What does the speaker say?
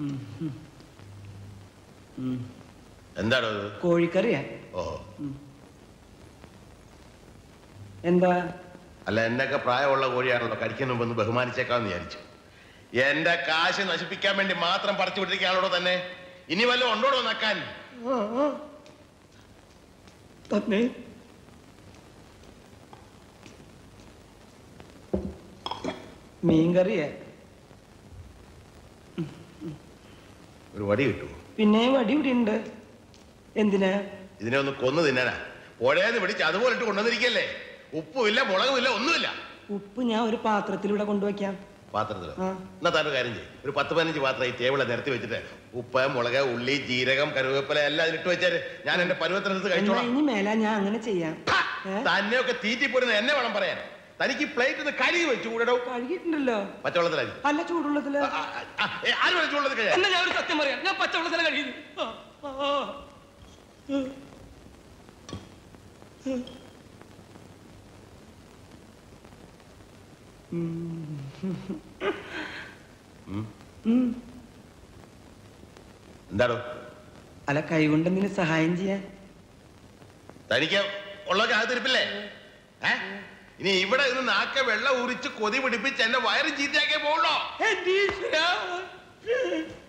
എന്താണോ ഇത് കോഴിക്കറിയാ ഓ എന്താ അല്ല എന്നൊക്കെ പ്രായമുള്ള കോഴിയാണല്ലോ കഴിക്കുന്ന മുമ്പ് ഒന്ന് ബഹുമാനിച്ചേക്കാന്ന് വിചാരിച്ചു എന്റെ കാശ് നശിപ്പിക്കാൻ വേണ്ടി മാത്രം പറിച്ചു വിട്ടിരിക്കുകയാണല്ലോ തന്നെ ഇനി വല്ലതും ഉണ്ടോടോ നക്കാൻ ആ, ആ. തന്നെ മീൻകറിയാ ഒരു വടി കിട്ടുമോ പിന്നെ വടി ഇവിടെ ഉണ്ട് എന്തിനാ ഇതിനെ ഒന്ന് കൊന്നു തിന്നാനാ പുഴയെന്ന് പിടിച്ച് അതുപോലെ ഇട്ട് കൊണ്ടുവന്നിരിക്കല്ലേ ഉപ്പുമില്ല മുളകുമില്ല ഒന്നുമില്ല ഉപ്പ് ഞാൻ ഒരു പാത്രത്തിലൂടെ കൊണ്ടുവയ്ക്കാം പാത്രത്തിൽ ആ. എന്നാ താൻ ഒരു കാര്യം ചെയ്യും ഒരു പത്ത് പതിനഞ്ച് പാത്രം ഈ ടേബിളെ നിരത്തി വെച്ചിട്ട് ഉപ്പ് മുളക് ഉള്ളി ജീരകം കരുവേപ്പില എല്ലാം അതിലിട്ട് വെച്ചാല് ഞാൻ എന്റെ പരുവത്തിനടുത്ത് എന്നാ കഴിച്ചോളാം ഇനി മേല ഞാൻ അങ്ങനെ ചെയ്യാം ഏ? തന്നെയൊക്കെ തീറ്റിപ്പോരുന്ന എന്നെ വേണം പറയാൻ തനിക്ക് പ്ലേറ്റ് ഒന്ന് കഴുകി വെച്ചു കൂടോ കഴുകിയിട്ടുണ്ടല്ലോ പച്ചവെള്ളത്തിലായി അല്ല ചൂടുള്ളതില് ആര് വിളിച്ചുള്ളത് കഴിയാ എന്നാ ഞാൻ ഒരു സത്യം പറയാം ഞാൻ പച്ചവെള്ളത്തില കഴിയുന്നു ആ, ആ, ആ. ഉം. എന്താടോ അല്ല കൈകൊണ്ട് എന്തിനു സഹായം ചെയ്യാൻ തനിക്ക് ഉള്ളതൊക്കെ അകത്തിരിപ്പില്ലേ ഏ ഇനി ഇവിടെ നിന്ന് നാക്കെ വെള്ളം ഉരിച്ച് കൊതി പിടിപ്പിച്ച് എന്നെ വയറ് ചീത്തയാക്കേ പോകുള്ളോ എന്റെ ഈശ്വരാ.